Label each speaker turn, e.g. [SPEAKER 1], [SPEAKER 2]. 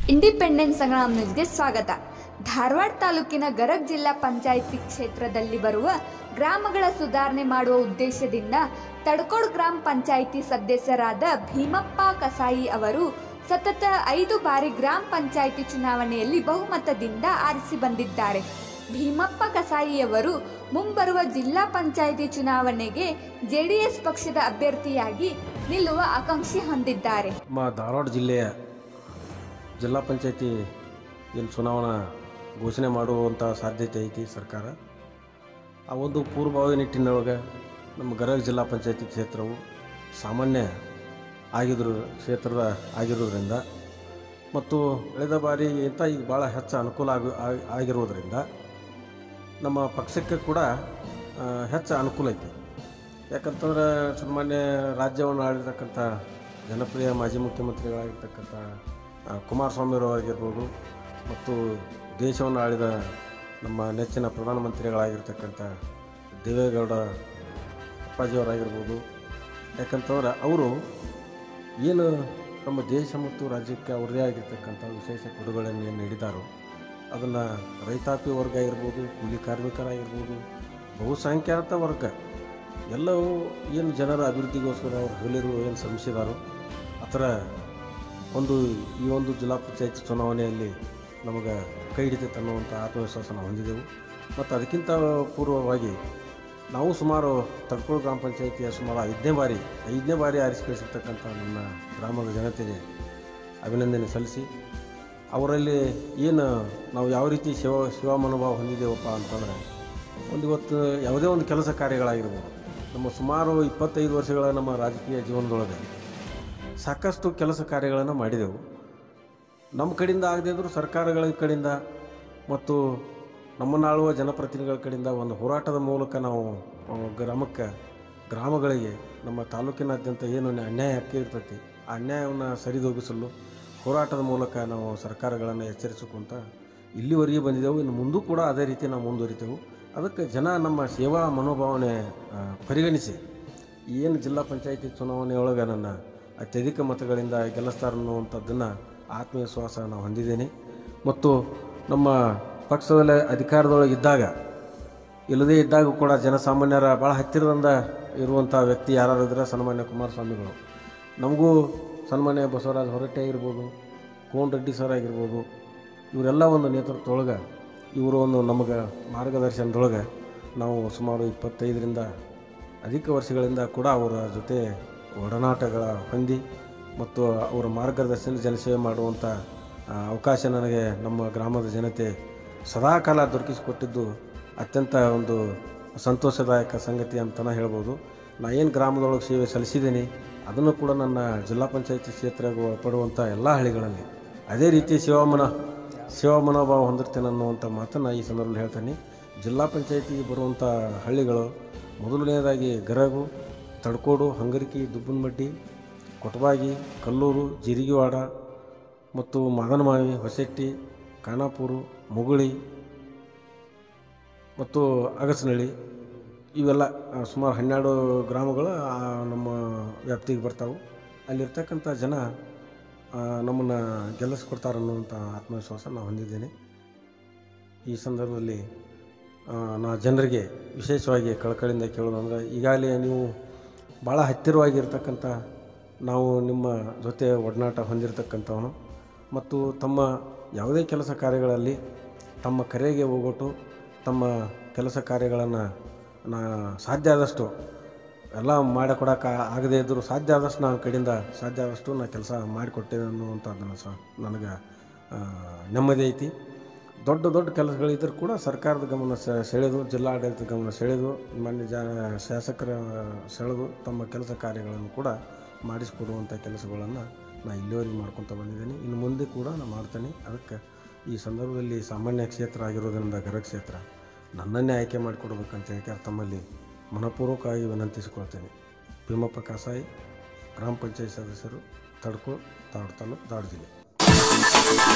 [SPEAKER 1] independence Sangram ನ್ಯೂಸ್ಗೆ ಸ್ವಾಗತ ಧಾರವಾಡ ತಾಲೂಕಿನ ಗರಗ್ ಜಿಲ್ಲಾ ಪಂಚಾಯಿತಿ ಕ್ಷೇತ್ರದಲ್ಲಿ ಬರುವ ಗ್ರಾಮಗಳ ಸುಧಾರಣೆ ಮಾಡುವ ಉದ್ದೇಶದಿಂದ ತಡಕೋಡ್ ಗ್ರಾಮ ಪಂಚಾಯಿತಿ ಸದಸ್ಯರಾದ ಭೀಮಪ್ಪ ಕಸಾಯಿ ಅವರು ಸತತ ಐದು ಬಾರಿ ಗ್ರಾಮ ಪಂಚಾಯಿತಿ ಚುನಾವಣೆಯಲ್ಲಿ ಬಹುಮತದಿಂದ ಆರಿಸಿ ಬಂದಿದ್ದಾರೆ ಭೀಮಪ್ಪ ಕಸಾಯಿಯವರು ಮುಂಬರುವ ಜಿಲ್ಲಾ ಪಂಚಾಯಿತಿ ಚುನಾವಣೆಗೆ ಜೆಡಿಎಸ್ ಪಕ್ಷದ ಅಭ್ಯರ್ಥಿಯಾಗಿ ನಿಲ್ಲುವ ಆಕಾಂಕ್ಷೆ ಹೊಂದಿದ್ದಾರೆ
[SPEAKER 2] ನಮ್ಮ ಧಾರವಾಡ ಜಿಲ್ಲೆಯ ಜಿಲ್ಲಾ ಪಂಚಾಯತಿ ಏನು ಚುನಾವಣಾ ಘೋಷಣೆ ಮಾಡುವಂಥ ಸಾಧ್ಯತೆ ಐತಿ ಸರ್ಕಾರ ಆ ಒಂದು ಪೂರ್ವಭಾವಿ ನಿಟ್ಟಿನೊಳಗೆ ನಮ್ಮ ಗದಗ ಜಿಲ್ಲಾ ಪಂಚಾಯತಿ ಕ್ಷೇತ್ರವು ಸಾಮಾನ್ಯ ಆಗಿದ್ರು ಕ್ಷೇತ್ರದ ಆಗಿರೋದ್ರಿಂದ ಮತ್ತು ಕಳೆದ ಬಾರಿ ಇಂಥ ಈಗ ಭಾಳ ಹೆಚ್ಚು ಅನುಕೂಲ ಆಗಿ ಆಗಿ- ಆಗಿರುವುದರಿಂದ ನಮ್ಮ ಪಕ್ಷಕ್ಕೆ ಕೂಡ ಆ, ಹೆಚ್ಚು ಅನುಕೂಲ ಐತಿ ಯಾಕಂತಂದ್ರೆ ಸಾಮಾನ್ಯ ರಾಜ್ಯವನ್ನು ಆಳಿರ್ತಕ್ಕಂಥ ಜನಪ್ರಿಯ ಮಾಜಿ ಮುಖ್ಯಮಂತ್ರಿಗಳಾಗಿರ್ತಕ್ಕಂಥ ಆ, ಕುಮಾರಸ್ವಾಮಿಯವರು ಆಗಿರ್ಬೋದು ಮತ್ತು ದೇಶವನ್ನು ಆಳಿದ ನಮ್ಮ ನೆಚ್ಚಿನ ಪ್ರಧಾನಮಂತ್ರಿಗಳಾಗಿರ್ತಕ್ಕಂಥ ದೇವೇಗೌಡ ಅಪ್ಪಾಜಿಯವರಾಗಿರ್ಬೋದು ಯಾಕಂತಂದ್ರೆ ಅವರು ಏನು ನಮ್ಮ ದೇಶ ಮತ್ತು ರಾಜ್ಯಕ್ಕೆ ಅವರದೇ ಆಗಿರ್ತಕ್ಕಂಥ ವಿಶೇಷ ಕೊಡುಗೆಗಳನ್ನು ಏನು ನೀಡಿದಾರೋ ಅದನ್ನು ರೈತಾಪಿ ವರ್ಗ ಇರ್ಬೋದು ಕೂಲಿ ಕಾರ್ಮಿಕರಾಗಿರ್ಬೋದು ಬಹುಸಂಖ್ಯಾತ ವರ್ಗ ಎಲ್ಲವೂ ಏನು ಜನರ ಅಭಿವೃದ್ಧಿಗೋಸ್ಕರ ಅವರು ಹಗಲಿರು ಏನು ಶ್ರಮಿಸಿದಾರೋ ಆ ಥರ ಒಂದು ಈ ಒಂದು ಜಿಲ್ಲಾ ಪಂಚಾಯತ್ ಚುನಾವಣೆಯಲ್ಲಿ ನಮಗೆ ಕೈ ಹಿಡಿತೈತೆ ಅನ್ನುವಂಥ ಆತ್ಮವಿಶ್ವಾಸ ನಾವು ಹೊಂದಿದೆವು ಮತ್ತು ಅದಕ್ಕಿಂತ ಪೂರ್ವವಾಗಿ ನಾವು ಸುಮಾರು ತಡ್ಕೋಳು ಗ್ರಾಮ ಪಂಚಾಯಿತಿಯ ಸುಮಾರು ಐದನೇ ಬಾರಿ ಐದನೇ ಬಾರಿ ಆರಿಸಿ ಕಳಿಸಿರ್ತಕ್ಕಂಥ ನನ್ನ ಗ್ರಾಮದ ಜನತೆಗೆ ಅಭಿನಂದನೆ ಸಲ್ಲಿಸಿ ಅವರಲ್ಲಿ ಏನು ನಾವು ಯಾವ ರೀತಿ ಶಿವ ಶಿವ ಮನೋಭಾವ ಹೊಂದಿದ್ದೇವಪ್ಪ ಅಂತಂದರೆ ಒಂದು ಇವತ್ತು ಯಾವುದೇ ಒಂದು ಕೆಲಸ ಕಾರ್ಯಗಳಾಗಿರ್ಬೋದು ನಮ್ಮ ಸುಮಾರು ಇಪ್ಪತ್ತೈದು ವರ್ಷಗಳ ನಮ್ಮ ರಾಜಕೀಯ ಜೀವನದೊಳಗೆ ಸಾಕಷ್ಟು ಕೆಲಸ ಕಾರ್ಯಗಳನ್ನು ಮಾಡಿದೆವು ನಮ್ಮ ಕಡೆಯಿಂದ ಆಗದೇ ಇದ್ದರೂ ಸರ್ಕಾರಗಳ ಕಡೆಯಿಂದ ಮತ್ತು ನಮ್ಮನ್ನಾಳುವ ಜನಪ್ರತಿನಿಧಿಗಳ ಕಡೆಯಿಂದ ಒಂದು ಹೋರಾಟದ ಮೂಲಕ ನಾವು ಆ, ಗ್ರಾಮಕ್ಕೆ ಗ್ರಾಮಗಳಿಗೆ ನಮ್ಮ ತಾಲೂಕಿನಾದ್ಯಂತ ಏನು ನ್ಯಾ- ಅನ್ಯಾಯ ಅಕ್ಕಿ ಇರ್ತೈತಿ ಆ ಅನ್ಯಾಯವನ್ನು ಸರಿದೂಗಿಸಲು ಹೋರಾಟದ ಮೂಲಕ ನಾವು ಸರ್ಕಾರಗಳನ್ನು ಎಚ್ಚರಿಸಿಕೊಂತ ಇಲ್ಲಿವರೆಗೆ ಬಂದಿದ್ದೆವು ಇನ್ನು ಮುಂದೂ ಕೂಡ ಅದೇ ರೀತಿ ನಾವು ಮುಂದುವರಿತೇವೆ ಅದಕ್ಕೆ ಜನ ನಮ್ಮ ಸೇವಾ ಮನೋಭಾವನೆ ಆ, ಪರಿಗಣಿಸಿ ಏನು ಜಿಲ್ಲಾ ಪಂಚಾಯತಿ ಚುನಾವಣೆಯೊಳಗೆ ನನ್ನ ಅತ್ಯಧಿಕ ಮತಗಳಿಂದ ಗೆಲ್ಲಿಸ್ತಾರೆ ಅನ್ನುವಂಥದ್ದನ್ನು ಆತ್ಮವಿಶ್ವಾಸ ನಾವು ಹೊಂದಿದ್ದೇನೆ ಮತ್ತು ನಮ್ಮ ಪಕ್ಷದಲ್ಲಿ ಅಧಿಕಾರದೊಳಗೆ ಇದ್ದಾಗ ಇಲ್ಲದೇ ಇದ್ದಾಗ ಕೂಡ ಜನಸಾಮಾನ್ಯರ ಭಾಳ ಹತ್ತಿರದಿಂದ ಇರುವಂಥ ವ್ಯಕ್ತಿ ಯಾರು ಇದ್ರೆ ಸನ್ಮಾನ್ಯ ಕುಮಾರಸ್ವಾಮಿಗಳು ನಮಗೂ ಸನ್ಮಾನ್ಯ ಬಸವರಾಜ ಹೊರಟ್ಟೆ ಆಗಿರ್ಬೋದು ಕೋನ್ ರೆಡ್ಡಿ ಸರ್ ಆಗಿರ್ಬೋದು ಇವರೆಲ್ಲ ಒಂದು ನೇತೃತ್ವದೊಳಗೆ ಇವರು ಒಂದು ನಮಗೆ ಮಾರ್ಗದರ್ಶನದೊಳಗೆ ನಾವು ಸುಮಾರು ಇಪ್ಪತ್ತೈದರಿಂದ ಅಧಿಕ ವರ್ಷಗಳಿಂದ ಕೂಡ ಅವರ ಜೊತೆ ಒಡನಾಟಗಳ ಹೊಂದಿ ಮತ್ತು ಅವರ ಮಾರ್ಗದರ್ಶನ ಜನಸೇವೆ ಮಾಡುವಂಥ ಆ, ಅವಕಾಶ ನನಗೆ ನಮ್ಮ ಗ್ರಾಮದ ಜನತೆ ಸದಾಕಾಲ ದೊರಕಿಸಿಕೊಟ್ಟಿದ್ದು ಅತ್ಯಂತ ಒಂದು ಸಂತೋಷದಾಯಕ ಸಂಗತಿ ಅಂತಲೇ ಹೇಳ್ಬೋದು ನಾ ಏನು ಗ್ರಾಮದೊಳಗೆ ಸೇವೆ ಸಲ್ಲಿಸಿದ್ದೀನಿ ಅದನ್ನು ಕೂಡ ನನ್ನ ಜಿಲ್ಲಾ ಪಂಚಾಯತಿ ಕ್ಷೇತ್ರಕ್ಕೆ ಒಳಪಡುವಂಥ ಎಲ್ಲ ಹಳ್ಳಿಗಳಲ್ಲಿ ಅದೇ ರೀತಿ ಶಿವಮನ ಶಿವ ಮನೋಭಾವ ಹೊಂದಿರ್ತೇನೆ ಅನ್ನುವಂಥ ಮಾತನ್ನು ಈ ಸಂದರ್ಭದಲ್ಲಿ ಹೇಳ್ತೇನೆ ಜಿಲ್ಲಾ ಪಂಚಾಯತಿಗೆ ಬರುವಂಥ ಹಳ್ಳಿಗಳು ಮೊದಲನೇದಾಗಿ ಗರಗು ತಡ್ಕೋಡು ಹಂಗರಿಕಿ ದುಬ್ಬನಮಡ್ಡಿ ಕೊಟಬಾಗಿ ಕಲ್ಲೂರು ಜಿರಿಗಿವಾಡ ಮತ್ತು ಮಾದನಮಾವಿ ಹೊಸೆಟ್ಟಿ ಖಾನಾಪುರು ಮುಗುಳಿ ಮತ್ತು ಅಗಸನಹಳ್ಳಿ ಇವೆಲ್ಲ ಆ, ಸುಮಾರು ಹನ್ನೆರಡು ಗ್ರಾಮಗಳು ಆ, ನಮ್ಮ ವ್ಯಾಪ್ತಿಗೆ ಬರ್ತಾವೆ ಅಲ್ಲಿರ್ತಕ್ಕಂಥ ಜನ ನಮ್ಮನ್ನು ಗೆಲ್ಲಿಸ್ಕೊಡ್ತಾರೆ ಅನ್ನುವಂಥ ಆತ್ಮವಿಶ್ವಾಸ ನಾನು ಹೊಂದಿದ್ದೇನೆ ಈ ಸಂದರ್ಭದಲ್ಲಿ ಆ, ನಾ ಜನರಿಗೆ ವಿಶೇಷವಾಗಿ ಕಳಕಳಿಯಿಂದ ಕೇಳೋದಂದ್ರೆ ಈಗಾಗಲೇ ನೀವು ಭಾಳ ಹತ್ತಿರವಾಗಿರ್ತಕ್ಕಂಥ ನಾವು ನಿಮ್ಮ ಜೊತೆ ಒಡನಾಟ ಹೊಂದಿರತಕ್ಕಂಥವನು ಮತ್ತು ತಮ್ಮ ಯಾವುದೇ ಕೆಲಸ ಕಾರ್ಯಗಳಲ್ಲಿ ತಮ್ಮ ಕರೆಗೆ ಹೋಗೊಟ್ಟು ತಮ್ಮ ಕೆಲಸ ಕಾರ್ಯಗಳನ್ನು ನಾ ಸಾಧ್ಯ ಆದಷ್ಟು ಎಲ್ಲ ಮಾಡಿಕೊಡೋಕೆ ಆಗದೇ ಇದ್ದರೂ ಸಾಧ್ಯ ಆದಷ್ಟು ನನ್ನ ಕಡೆಯಿಂದ ಸಾಧ್ಯ ಆದಷ್ಟು ನಾನು ಕೆಲಸ ಮಾಡಿಕೊಟ್ಟೆ ಅನ್ನುವಂಥದ್ದನ್ನು ಸಹ ನನಗೆ ಆ, ನೆಮ್ಮದಿ ಐತಿ ದೊಡ್ಡ ದೊಡ್ಡ ಕೆಲಸಗಳಿದ್ದರೂ ಕೂಡ ಸರ್ಕಾರದ ಗಮನ ಸೆ- ಸೆಳೆದು ಜಿಲ್ಲಾಡಳಿತ ಗಮನ ಸೆಳೆದು ಮಾನ್ಯ ಜ ಶಾಸಕರ ಸೆಳೆದು ತಮ್ಮ ಕೆಲಸ ಕಾರ್ಯಗಳನ್ನು ಕೂಡ ಮಾಡಿಸಿಕೊಡುವಂಥ ಕೆಲಸಗಳನ್ನು ನಾನು ಇಲ್ಲಿವರೆಗೆ ಮಾಡ್ಕೊತ ಬಂದಿದ್ದೀನಿ ಇನ್ನು ಮುಂದೆ ಕೂಡ ನಾನು ಮಾಡ್ತೇನೆ ಅದಕ್ಕೆ ಈ ಸಂದರ್ಭದಲ್ಲಿ ಸಾಮಾನ್ಯ ಕ್ಷೇತ್ರ ಆಗಿರೋದ್ರಿಂದ ಗರ ಕ್ಷೇತ್ರ ನನ್ನನ್ನೇ ಆಯ್ಕೆ ಮಾಡಿಕೊಡ್ಬೇಕಂತ ಹೇಳಿ ತಮ್ಮಲ್ಲಿ ಮನಪೂರ್ವಕವಾಗಿ ವಿನಂತಿಸಿಕೊಳ್ತೇನೆ ಭೀಮಪ್ಪ ಕಾಸಾಯಿ ಗ್ರಾಮ ಪಂಚಾಯತ್ ಸದಸ್ಯರು ತಡ್ಕೋ ದಾವಡ ತಾಲೂಕು ದಾವಡ ಜಿಲ್ಲೆ